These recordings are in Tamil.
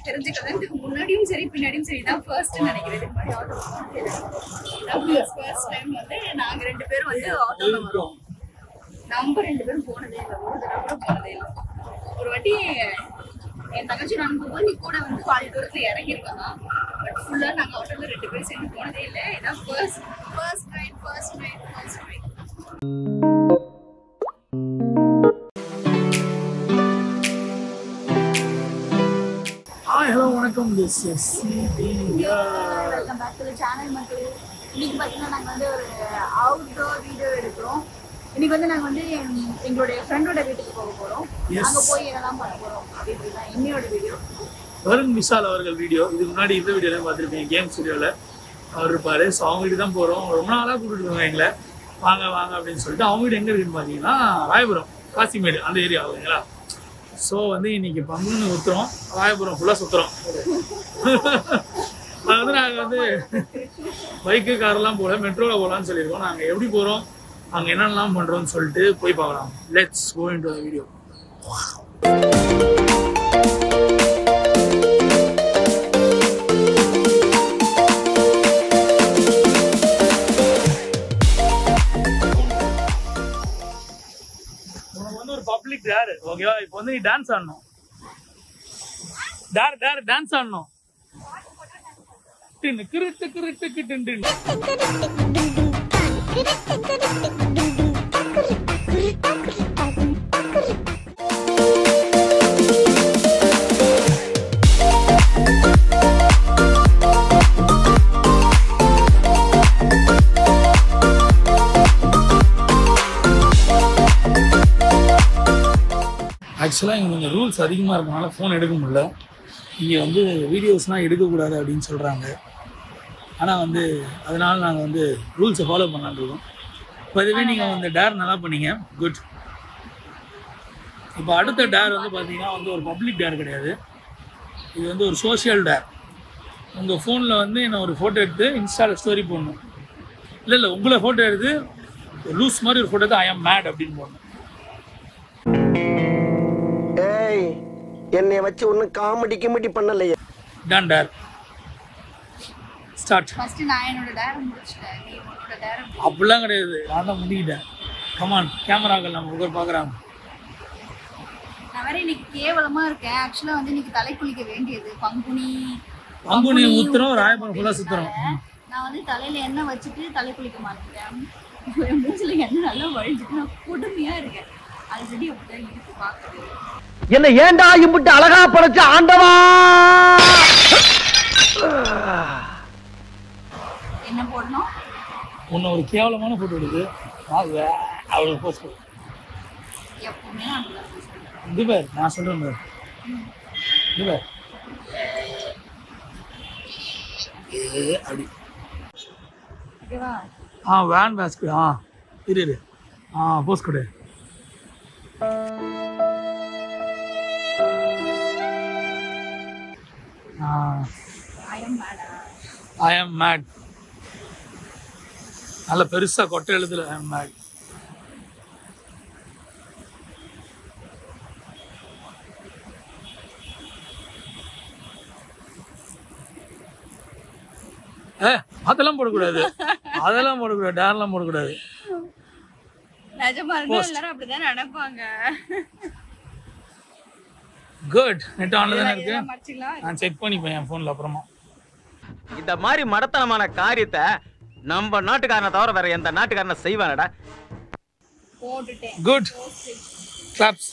தெரிஞ்சுக்கிறேன் முன்னாடியும் சரி பின்னாடியும் சரி தான் ஃபர்ஸ்ட் நினைக்கிறேன் இதுக்கு முன்னாடி ஆட்டோ ஃபர்ஸ்ட் டைம் வந்து நாங்க ரெண்டு பேரும் வந்து ஆட்டோல வரோம் நம்ம ரெண்டு பேரும் போனதே இல்லை ஒரு தடவை கூட போனதே இல்லை ஒரு வாட்டி என் தங்கச்சி நான் போகும்போது நீ கூட வந்து பாதி தூரத்துல இறங்கியிருக்கலாம் பட் ஃபுல்லா நாங்க ஆட்டோல ரெண்டு பேரும் சேர்ந்து போனதே இல்லை இதான் first first right first right first right hi hello வணக்கம் this is welcome back to channel மக்கள் இன்னைக்கு பார்த்தீங்கன்னா நாங்கள் வந்து ஒரு அவுட்டோர் வீடியோ எடுக்கிறோம் இன்னைக்கு வந்து நாங்கள் வந்து எங்க- எங்களுடைய ஃப்ரெண்டோட வீட்டுக்கு போக போகிறோம் Yes. அங்கே போய் என்னெல்லாம் பண்ண போகிறோம் அப்படின்றது தான் என்னையோட வீடியோ வருண் விஷால் அவர்கள் வீடியோ இதுக்கு முன்னாடி இந்த வீடியோலாம் பார்த்துருப்பீங்க கேம் ஸ்டுடியோவில் அவர் இருப்பார் ஸோ அவங்க வீடு தான் போகிறோம் ரொம்ப நாளாக கூப்பிட்டு இருக்காங்க எங்களை வாங்க வாங்க அப்படின்னு சொல்லிட்டு அவங்க வீடு எங்கே இருக்குன்னு பார்த்தீங்கன்னா ராயபுரம் காசிமேடு அந்த ஏரியா ஓகேங்களா ஸோ வந்து இன்னைக்கு பங்குன்னு ஊற்றுறோம் ராயபுரம் ஃபுல்லாக சுற்றுறோம் அது வந்து நாங்கள் வந்து பைக்கு கார்லாம் போகல மெட்ரோவில் போகலான்னு சொல்லியிருக்கோம் நாங்கள் எப்படி போகிறோம் அங்கே என்னென்னலாம் பண்ணுறோம்னு சொல்லிட்டு போய் பார்க்கலாம் let's go into video உனக்கு வந்து ஒரு பப்ளிக் டேர் ஓகேவா இப்போ வந்து நீ டான்ஸ் ஆடணும் டேர் டேர் டான்ஸ் ஆடணும் டின்னு கிருட்டு கிருட்டு கிட்டு ஆக்சுவலாக இங்கே கொஞ்சம் ரூல்ஸ் அதிகமாக இருக்கனால ஃபோன் எடுக்க முடியல இங்கே வந்து வீடியோஸ்லாம் எடுக்கக்கூடாது அப்படின்னு சொல்கிறாங்க ஆனால் வந்து அதனால நாங்கள் வந்து ரூல்ஸை ஃபாலோ பண்ணலான்னு இருக்கோம் இப்போ இதுவே நீங்கள் வந்து டேர் நல்லா பண்ணீங்க குட் இப்போ அடுத்த டேர் வந்து பார்த்தீங்கன்னா வந்து ஒரு பப்ளிக் டேர் கிடையாது இது வந்து ஒரு சோஷியல் டேர் உங்கள் ஃபோனில் வந்து என்ன ஒரு ஃபோட்டோ எடுத்து இன்ஸ்டாவில் ஸ்டோரி போடணும் இல்லை இல்லை உங்களை ஃபோட்டோ எடுத்து லூஸ் மாதிரி ஒரு ஃபோட்டோ எடுத்து ஐ ஆம் மேட் அப்படின்னு போடணும் ஏய் என்னை வச்சு ஒன்னும் காமெடி கிமெடி பண்ணலையே டன் டேர் ஸ்டார்ட் ஃபர்ஸ்ட் நான் என்னோட டேரம் முடிச்சிட்டேன் நீ உன்னோட டேரம் அப்படிலாம் கிடையாது நான் தான் முடிக்கிட்டேன் கமான் கேமராக்கள் நம்ம ஒருவர் பார்க்குறாங்க நான் வேற இன்னைக்கு கேவலமா இருக்கேன் ஆக்சுவலா வந்து இன்னைக்கு தலை குளிக்க வேண்டியது பங்குனி பங்குனி உத்திரம் ராயபுரம் ஃபுல்லாக சுற்றுறோம் நான் வந்து தலையில எண்ணெய் வச்சுட்டு தலை குளிக்க மாட்டேன் என் மூஞ்சில எண்ணெய் நல்லா வழிஞ்சிட்டு நான் கொடுமையா இருக்கேன் ஆல்ரெடி அப்படிதான் இருக்கு பார்க்குறது என்ன ஏன்டா இம்புட்டு அழகா படைச்ச ஆண்டவா என்ன போடணும் உன்னை ஒரு கேவலமான ஃபோட்டோ எடுத்து அவளுக்கு போஸ்ட் எப்பவுமே நான் அப்படிதான் பேசுவேன். இது பேர் நான் சொல்கிறேன் பார் இது பேர் ஏ அப்படி ஓகேவா ஆ வேன் பேஸ்கட் ஆ இரு இரு ஆ போஸ்ட் கொடு ஆ ஐயம் மேடா ஐ ஆம் மேட் நல்ல பெருசா கொட்டை எழுதுல ஐ ஆம் மேட் ஏ அதெல்லாம் போடக்கூடாது அதெல்லாம் போடக்கூடாது டேர்லாம் போடக்கூடாது நிஜமா இருந்தா எல்லாரும் அப்படிதான் நினைப்பாங்க குட் நெட் ஆன்ல தானே இருக்கு இதெல்லாம் மறைச்சிக்கலாம் நான் செக் பண்ணிப்பேன் என் ஃபோனில் அப்புறமா இந்த மாதிரி மடத்தனமான காரியத்தை நம்ம நாட்டுக்காரனை தவிர வேற எந்த நாட்டுக்காரனை செய்வானடா போட்டுட்டேன் குட் கிளாப்ஸ்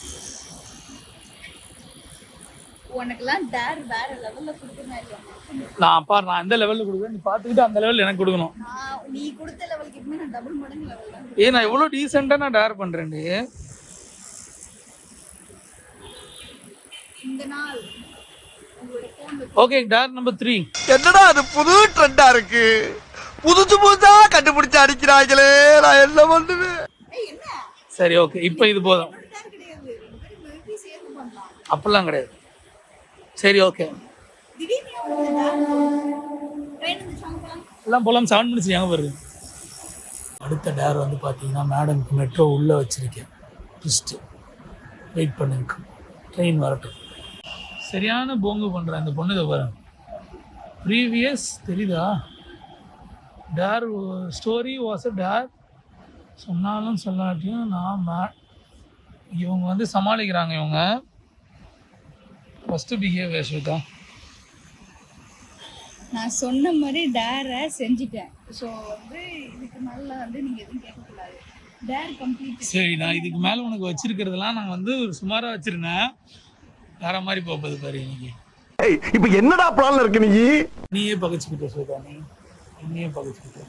உனக்கெல்லாம் டேர் வேற லெவல்ல கொடுக்குறேன் இல்லையா நான் அப்பா நான் எந்த லெவலில் கொடுக்குறேன் நீ பார்த்துக்கிட்டு அந்த லெவலில் எனக்கு கொடுக்கணும் நான் நீ கொடுத்த லெவலுக்கு எப்பவுமே நான் டபுள் மடங்கு லெவல் தான் ஏ நான் எவ்வளோ டீசெண்டாக நான் டேர் பண்ணுறேன்டி இந்த நாள் உங்களோட phone okay dare number three என்னடா அது புது ட்ரெண்டா இருக்கு புதுசு புதுசா கண்டுபிடிச்சு அடிக்கிறாங்களே நான் என்ன பண்ணுவேன் ஏய் என்ன சரி ஓகே இப்போ இது போதும் டேர் கிடையாது ரெண்டு பேரும் மெல்பி சேர்ந்து பண்ணலாம் அப்படிலாம் கிடையாது சரி ஓகே திடீர்னு ட்ரெயின் வந்து போலாம் எல்லாம் போலாம் செவன் மினிட்ஸ் எங்கே வருது அடுத்த டேர் வந்து பார்த்தீங்கன்னா மேடம்க்கு மெட்ரோ உள்ளே வச்சுருக்கேன் ட்விஸ்ட்டு வெயிட் பண்ணுங்க ட்ரெயின் வரட்டும் சரியான போங்கு பண்றேன் இந்த பொண்ணு இதை பாருங்க ப்ரீவியஸ் தெரியுதா dare story was a dare சொன்னாலும் சொல்லாட்டியும் நான் மே- இவங்க வந்து சமாளிக்கிறாங்க இவங்க ஃபஸ்ட்டு பிஹேவ் ஸ்வேதா நான் சொன்ன மாதிரி டேரை செஞ்சுட்டேன் ஸோ வந்து இதுக்கு மேல வந்து நீங்க எதுவும் கேட்கக்கூடாது டேர் கம்ப்ளீட் சரி நான் இதுக்கு மேலே உனக்கு வச்சிருக்கிறதெல்லாம் நான் வந்து ஒரு சுமாராக வச்சிருந்தேன் வேற மாதிரி போகுது பாரு இன்னைக்கு ஏய் இப்ப என்னடா பிளான்ல இருக்கு நீ நீயே பகைச்சுக்கிட்ட ஸ்வேதா நீ நீயே பகைச்சுக்கிட்ட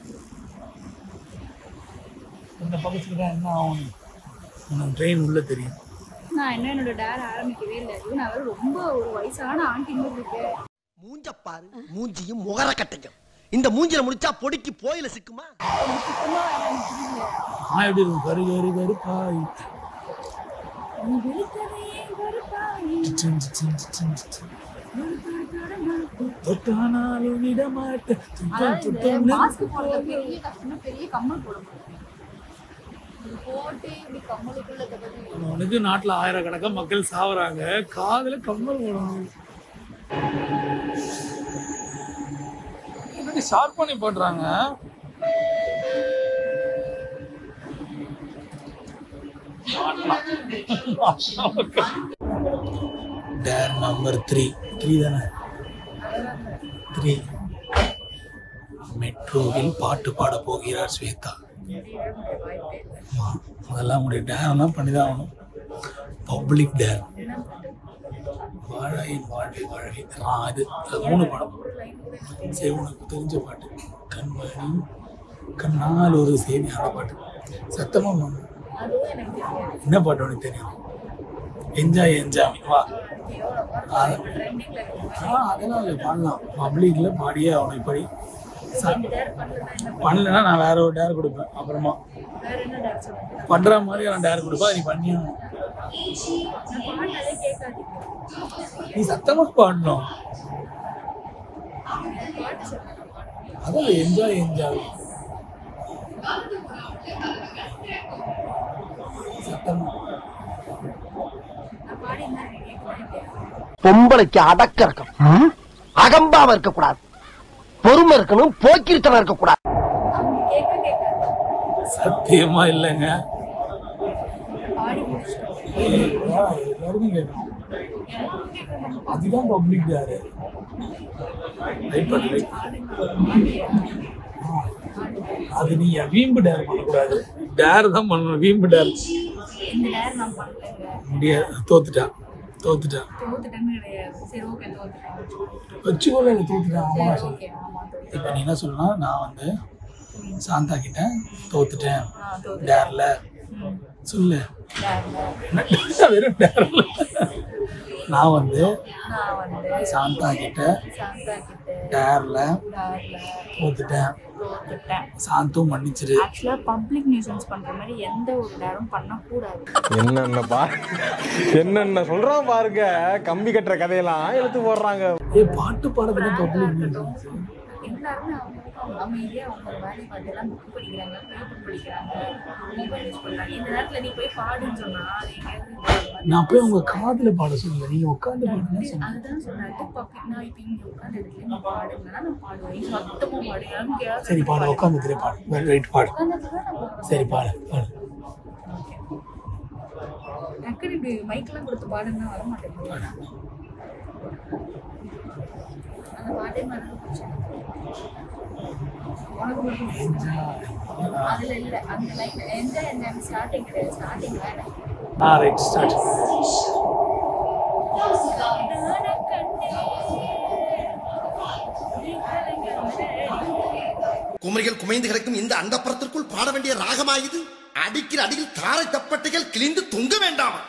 இந்த பகைச்சுக்கிட்டா என்ன ஆகும் உனக்கு ட்ரெயின் உள்ள தெரியும் நான் என்ன என்னோட டேர் ஆரம்பிக்கவே இல்லை ஐயோ நான் வேற ரொம்ப ஒரு வயசான ஆண்டி மாதிரி இருக்கேன் மூஞ்ச பாரு மூஞ்சியும் முகர கட்டையும் இந்த மூஞ்சில முடிச்சா பொடிக்கு போயில சிக்குமா சுத்தமா எனக்கு புரியல நான் எப்படி இருக்கும் கரு கரு கருப்பாய் நீ வெளுத்ததே கருப்பாயி. தொட்டானாலும் விடமாட்டேன் அதாவது இந்த mask போடுறது பெரிய கஷ்டம்னா பெரிய கம்மல் போட முடியும் இது போட்டு இப்படி கம்மலுக்குள்ள தகுதி அவனுக்கு நாட்டில் ஆயிரக்கணக்கான மக்கள் சாவறாங்க காதுல கம்மல் போடணும் என்னடி ஷார்ப் பண்ணி போடுறாங்க டேர் நம்பர் த்ரீ த்ரீ தானே த்ரீ மெட்ரோவில் பாட்டு பாட போகிறார் ஸ்வேதா ஆமா. அதெல்லாம் உங்களுடைய டேர்லாம் பண்ணி தான் ஆகணும் பப்ளிக் டேர் வாழாயின் வாழ்வை வாழ்வை ஆ அது அது மூணு படம் சரி உனக்கு தெரிஞ்ச பாட்டு கண்மணி கண்ணால் ஒரு செய்தி அந்த பாட்டு சத்தமாக பாடு. அதுவும் எனக்கு தெரியாது என்ன பாட்டு உனக்கு தெரியும் என்ஜாய் என்ஜாய் வா அது- ட்ரெண்டிங்ல இருக்கு ஆ அதெல்லாம் இல்லை பாடலாம் பப்ளிக்கில் பாடியே அவனை படி ச- இந்த டேர் பண்ணலன்னா என்ன பண்ணலைன்னா நான் வேற ஒரு டேர் கொடுப்பேன் அப்புறமா வேற என்ன டேர் சொல்லுங்க பண்ற மாதிரி நான் டேர் கொடுப்பா நீ பண்ணியாகணும் நான் பாடினதே கேட்காதீங்க நீ சத்தமா பாடணும் பாட்டு சொல்லுங்க அதான் என்ஜாய் என்ஜாய் சத்தமா நான் பாடினா கேட்கவே பொம்பளைக்கு அடக்க இருக்கணும் அகம்பாவ இருக்க கூடாது பொறுமை இருக்கணும் போக்கிருத்தனம் இருக்க கூடாது அவங்க கேட்க கேட்காது சத்தியமா இல்லைங்க பாடி முடிச்சிட்டோம் ஏய், வா, எல்லாருக்கும் கேட்கணும் அதுதான் பப்ளிக் டேரு ரைட் பண்ணு ரைட் அது நீ வீம்பு டேர் பண்ணக்கூடாது டேர் தான் பண்ணணும் வீம்பு டேர் இந்த டேர் நான் பண்ணலைங்க முடியாது தோத்துட்டான் தோத்துட்டான் தோத்துட்டேன்னு கிடையாது சரி ஓகே தோத்துட்டேன் வச்சுக்கோல தோத்துட்டான் ஆமா சரி சொல்லு ஓகே ஆமா தோத்துட்டேன் இப்போ நீ என்ன சொல்லணும் நான் வந்து சாந்தா கிட்ட தோத்துட்டேன் ஆ தோத்துட்டேன் டேர்ல ம் சொல்லு டேர்ல என்ன வெறும் டேர்ல நான் வந்து நான் வந்து சாந்தா கிட்ட சாந்தா கிட்ட டேர்ல டேர்ல தோத்துட்டேன் தோத்துட்டேன் சாந்தும் மன்னிச்சிரு ஆக்சுவலா பப்ளிக் நியூசன்ஸ் பண்ற மாதிரி எந்த ஒரு டேரும் பண்ணக்கூடாது என்னென்ன பா என்னென்ன சொல்றான் பாருங்க கம்பி கட்டுற கதையெல்லாம் எடுத்து போடுறாங்க ஏ பாட்டு பாடுறது பப்ளிக் எல்லாருமே அவங்களுக்கு அமைதியா அவங்க வேலையை பார்த்து எல்லாம் புக் படிக்கிறாங்க பேப்பர் படிக்கிறாங்க மொபைல் யூஸ் பண்றாங்க இந்த நேரத்துல நீ போய் பாடுன்னு சொன்னா அது எங்கேயாவது நான் போய் உங்க காதுல பாட சொல்லல நீங்க உட்காந்து பாடுங்க சொன்னேன் அதுதான் சொன்னாரு பப்ளிக் நான் இப்போ இங்க உட்காந்து இடத்துல நீ பாடுங்கன்னா நான் பாடுவேன் நீ சத்தமா பாடு யாரும் சரி பாடு உட்காந்து திரை பாடு ரைட் பாடு உட்காந்துட்டு நான் பாடுவேன் சரி பாடு பாடு டக்குனு இப்படி மைக்கெல்லாம் கொடுத்து பாடுன்னா வர மாட்டேங்குது அந்த பாட்டே மாதிரி உனக்கு மட்டும் அதுல இல்ல அந்த லைன் என்ஜாய் என்ஜாய் ஸ்டார்டிங் கிடையாது ஸ்டார்டிங் வேற ஆ ரைட் ஸ்டார்ட் குமரிகள் குமைந்து கிடக்கும் இந்த அண்டப்புறத்திற்குள் பாட வேண்டிய ராகமாயுது அடிக்கிற அடியில் தாரை தப்பட்டைகள் கிழிந்து தொங்க வேண்டாமா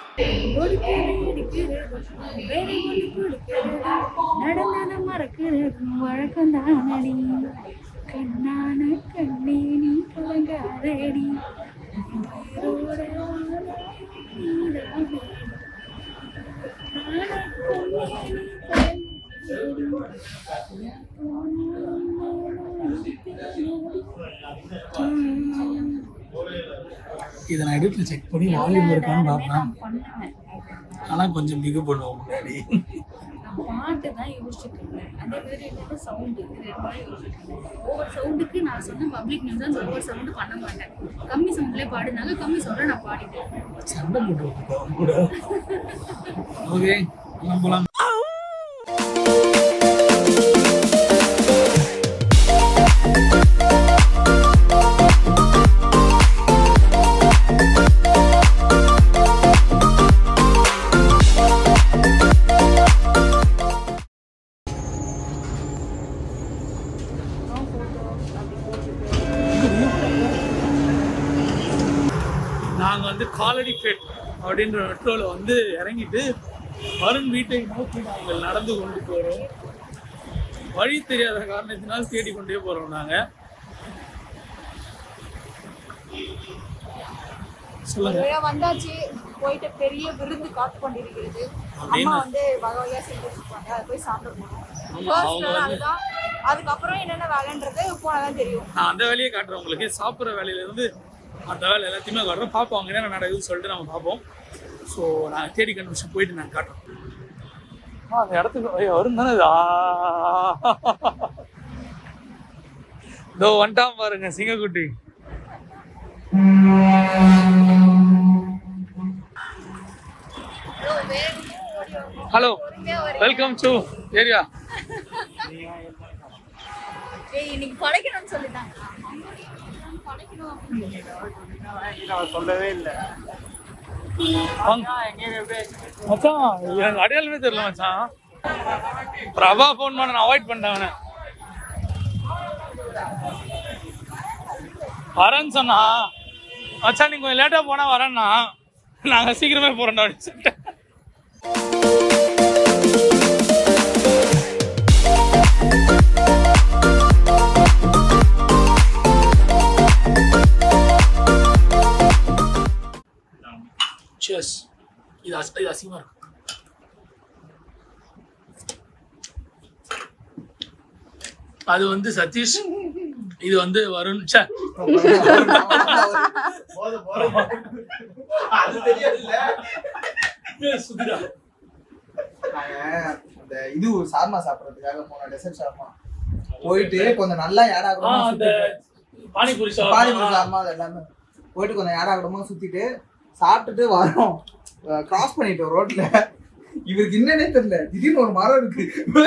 நடந்தன மறக்கிறது வழக்கம் தானடி கண்ணான கண்ணே நீ கலங்காதடி உயிரோட வாழ நீதானே. இதை நான் எடுத்து செக் பண்ணி வால்யூம் இருக்கான்னு பார்ப்பேன் பண்ணுவேன் ஆனால் கொஞ்சம் மிகு பண்ணுவோம் முன்னாடி மாதிரி யோசிச்சுட்டு இருந்தேன் அதே மாதிரி என்னோட சவுண்டு இது ரெண்டு மாதிரி யோசிச்சுட்டு இருந்தேன் ஓவர் சவுண்டுக்கு நான் சொன்ன பப்ளிக் நியூஸ் அந்த ஓவர் சவுண்டு பண்ண மாட்டேன் கம்மி சவுண்ட்லேயே பாடினாங்க கம்மி சவுண்டில் நான் பாடிட்டேன் சண்டை போட்டு விட்டுருக்கோம் அவங்க கூட ஓகே போலாம் நாங்கள் வந்து காலடி பேட் அப்படின்ற மெட்ரோவில் வந்து இறங்கிட்டு வருண் வீட்டை நோக்கி நாங்கள் நடந்து கொண்டு போகிறோம் வழி தெரியாத காரணத்தினால் தேடி கொண்டே போகிறோம் நாங்கள் சொல்லுங்க ஒருவேளை வந்தாச்சு போயிட்டு பெரிய விருந்து காத்து கொண்டிருக்கிறது அம்மா வந்து வகை வகையா செஞ்சு வச்சிருப்பாங்க அதை போய் சாப்பிட போகணும் ஆமா, அவங்க ஃபர்ஸ்ட் வந்து- அதுதான் அதுக்கப்புறம் என்னென்ன வேலைன்றது போனாதான் தெரியும் நான் அந்த வேலையை காட்டுறேன் உங்களுக்கு சாப்பிட்ற வேலையிலேருந்து அந்த வேலை எல்லாத்தையுமே காட்டுறோம் பார்ப்போம் அங்கே என்ன நடக்குதுன்னு சொல்லிட்டு நம்ம பார்ப்போம் ஸோ நான் தேடி கண்டுபிடிச்சு போயிட்டு நான் காட்டுறோம் ஆ, அந்த இடத்துக்கு ஐயோ, வரும் தானே இது? ஆ. இதோ வந்துட்டான் பாருங்க சிங்கக்குட்டி ஹலோ வெல்கம் டு ஏரியா ஏய் இன்னைக்கு படைக்கணும்னு சொல்லிட்டாங்க படைக்கணும் அப்படின்னு சொல்லவே இல்லை மச்சான் எனக்கு அடையாளமே தெரியல மச்சான் பிரபா ஃபோன் பண்ண நான் அவாய்ட் பண்ணிட்டேன் அவனை வரேன்னு சொன்னா மச்சான் நீங்க கொஞ்சம் லேட்டா போனா வரேன்னா நாங்க சீக்கிரமே போறோம்டா அப்படின்னு சொல்லிட்டேன் Cheers. இது அஸ்- இது அசிங்கமா இருக்கு அது வந்து சதீஷ் இது வந்து வருண் ச்சே. அது தெரியாதுல்ல ஏய், சுதிரா. நாங்க அந்த இது சார்மா சாப்பிடறதுக்காக போனோம் டெசர்ட் ஷார்மா போயிட்டு கொஞ்சம் நல்லா ஆ, ஏடாகடமா அந்த பானிபூரி பானிபூரி சாப்பிட்டா சார்மா அது எல்லாமே போயிட்டு கொஞ்சம் ஏடாகடமா சுத்திட்டு சாப்பிட்டுட்டு வரோம் கிராஸ் பண்ணிட்டோம் ரோட்ல இவருக்கு என்னன்னே தெரியல திடீர்னு ஒரு மரம் இருக்கு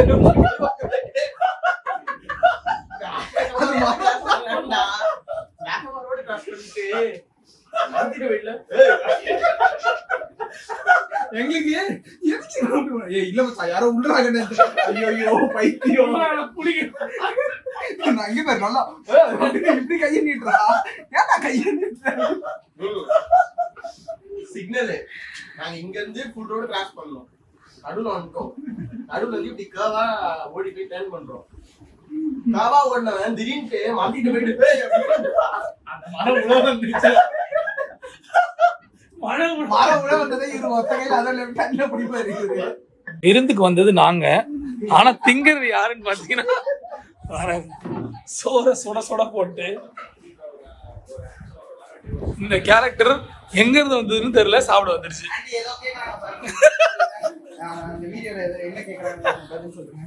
அது மரம் வேகமா road cross பண்ணிட்டு வந்துட்டு வெளில, எங்களுக்கு எதுக்கு road ல- ஏய் இல்ல மச்சான் யாரோ உள்ளாங்கன்னு ஐயோ ஐயோ பைத்தியம் நான் அங்க பாரு நல்லா ஏய், இப்படி கையை நீட்டுறா ஏன்டா கையை நீட்டுற சிக்னல் நாங்க இங்க இருந்து ஃபுல் ரோடு கிராஸ் பண்ணோம் நடுவுல வந்துட்டோம் நடுவுல இருந்து இப்படி கேவா ஓடி போய் டர்ன் பண்றோம் காவா ஓடினவன் திடீர்னு மாட்டிட்டு போயிட்டு "ஏய்" அப்படின்னு அந்த மரம் உள்ள வந்துருச்சு மழை உள்ள- மரம் உள்ள வந்ததே இவரு ஒத்த கையில அதை லெஃப்ட் ஹேண்ட்ல பிடிப்பாரு இவரு விருந்துக்கு வந்தது நாங்க ஆனா திங்கிறது யாருன்னு பாத்தீங்கன்னா வர சோற சுட சுட போட்டு இந்த கேரக்டர் எங்க இருந்து வந்ததுன்னு தெரியல சாப்பிட வந்துருச்சு ஆண்டி ஏதோ கேக்குறாங்க பாருங்க. ஆஹ் இந்த வீடியோல எது- என்ன கேக்குறாங்க பதில் சொல்லுங்க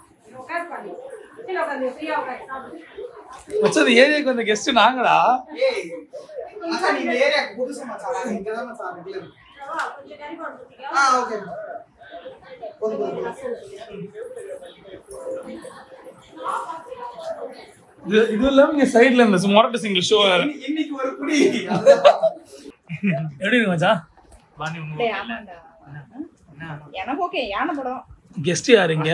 மச்சான் இந்த ஏரியாக்கு வந்த கெஸ்ட் நாங்களா ஏய் மச்சான் நீ இந்த ஏரியாக்கு புதுசு மச்சான் இங்க தான் மச்சான் ரெகுலர் ஆ ஓகே போதும் போதும் போதும். இது இது இல்லாம இங்க சைடுல இந்த மொரட்டு சிங்கிள் ஷோ இன்னி- இன்னைக்கு ஒரு குடி அதுதான். எப்படி இருக்கு மச்சான் டேய், ஆமாண்டா. எனக்கு ஓகே யானை படம் கெஸ்ட் யாரு இங்க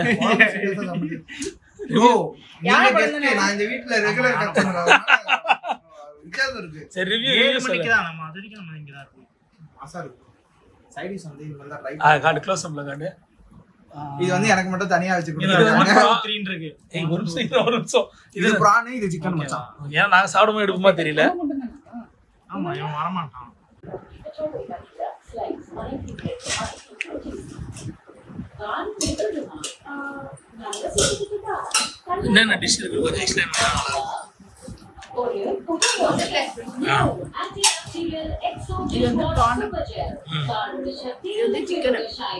ஓ யாரை நீங்க படம் guest, நான் இந்த வீட்ல ரெகுலர் கஸ்டமர் வித்தியாசம் இருக்கு சரி ரிவ்யூ ஏழு ரிவ்யூ மணிக்கு சொல்லு தான் நம்ம அது வரைக்கும் நம்ம இங்கே தான் இருக்கோம் மாசா இருக்கும் சைடிஸ் வந்து இது வந்து ரைட் ஆ காட்டு க்ளோஸ் அப்ல காட்டு இது வந்து எனக்கு மட்டும் தனியா வச்சு இது வந்து கொடுத்துருக்காங்க த்ரீன்னு இருக்கு ஏய் ஒரு நிமிஷம் இரு, ஒரு நிமிஷம் இது பிரான் இது சிக்கன் மச்சான் ஏன்னா நாங்க சாப்பிடும்போது எடுக்குமா தெரியல ஆமா இவன் வரமாட்டான் என்னென்ன டிஷ் இருக்கு கொஞ்சம் எக்ஸ்பிளைன் இது வந்து prawn. இது வந்து chicken.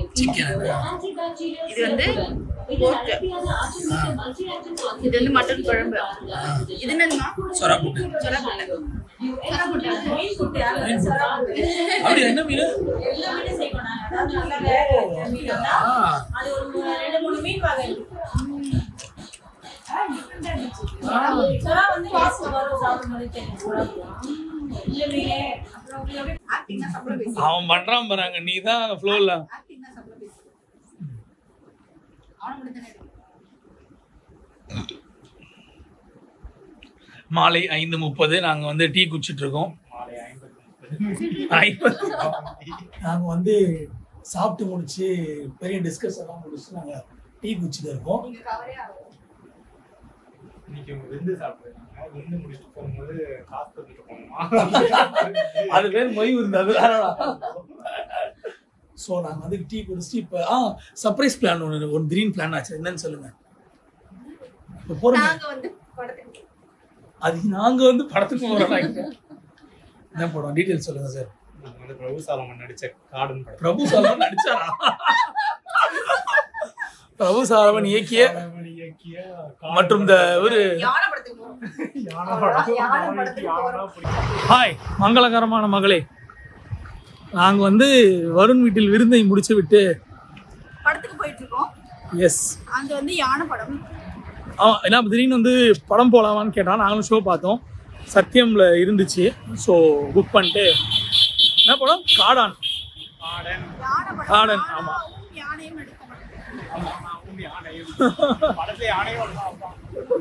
இது வந்து pork. இது வந்து மட்டன் குழம்பு இது என்னதுமா சொரா புட்டு சொரா புட்டு. சொரா புட்டு. அப்படி என்ன மீன் ஆ, Acting தான் சம்பளம் பேசு. அவன் பண்றான் பாருங்க நீ தான் ஃப்ளோர்ல Acting தான் சம்பளம் பேசு. அவனை மட்டும் தானே இருக்கு. மாலை ஐந்து முப்பது நாங்க வந்து டீ குடிச்சிட்டு இருக்கோம் ஐம்பது. நாங்க வந்து சாப்பிட்டு முடிச்சு பெரிய டிஸ்கஸ் எல்லாம் முடிச்சு நாங்க டீ குடிச்சிட்டு இருக்கோம் நீங்க கவரே ஆகும் இன்னைக்கு உங்க விருந்து சாப்பிடுறாங்க விருந்து முடிச்சுட்டு போகும்போது காசு கொடுத்துட்டு போகணுமா அது பேர் மொய் இருந்தது ஸோ நாங்கள் வந்து டீ குடிச்சிட்டு இப்போ ஆ சர்ப்ரைஸ் பிளான் ஒன்று ஒரு கிரீன் பிளான் ஆச்சு என்னன்னு சொல்லுங்க இப்போ போகிறோம் நாங்க வந்து படத்துக்கு அது நாங்கள் வந்து படத்துக்கு போகிறோம் என்ன படம் டீட்டெயில் சொல்லுங்க சார் நாங்க வந்து பிரபு சாலமன் நடிச்ச கார்டன் படம் பிரபு சாலமன் நடிச்சாரா பிரபு சாலமன் இயக்கிய சாலமன் இயக்கிய கார்டன் மற்றும் இந்த ஒரு யானை படத்துக்கு போறோம் யானை படம் யானை படத்துக்கு யானை போறோம். பிடிக்கும் ஹாய் மங்களகரமான மகளே நாங்கள் வந்து வருண் வீட்டில் விருந்தை முடிச்சு விட்டு படத்துக்கு போயிட்டு இருக்கோம் எஸ் அங்க வந்து யானை படம் ஆ ஏன்னா திடீர்னு வந்து படம் போகலாமான்னு கேட்டான் நாங்களும் ஷோ பார்த்தோம் சத்தியம்ல இருந்துச்சு ஸோ புக் பண்ணிட்டு என்ன படம் காடான் யானை படம் காடன், ஆமா. யானாவும் யானையும் நடிக்க மாட்டேன் படத்துல யானையோட தான் அப்பா.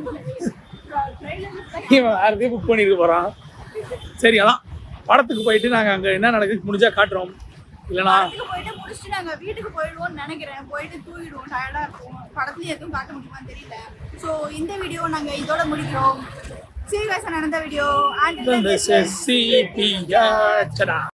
இவன் வேற எதையும் புக் பண்ணியிருக்க போகிறான் சரி அதான் படத்துக்கு போயிட்டு நாங்கள் அங்கே என்ன நடக்குது முடிஞ்சா காட்டுறோம் இல்லைனா படத்துக்கு போயிட்டு முடிச்சுட்டு நாங்க வீட்டுக்கு போயிடுவோம்னு நினைக்கிறேன் போயிட்டு தூங்கிடுவோம் டயர்டா இருக்கும் படத்துல எதுவும் காட்ட முடியுமான்னு தெரியல ஸோ இந்த வீடியோ நாங்க இதோட முடிக்கிறோம் சீரியஸா நடந்த வீடியோ இந்த அண்ட் செசி பியா சடா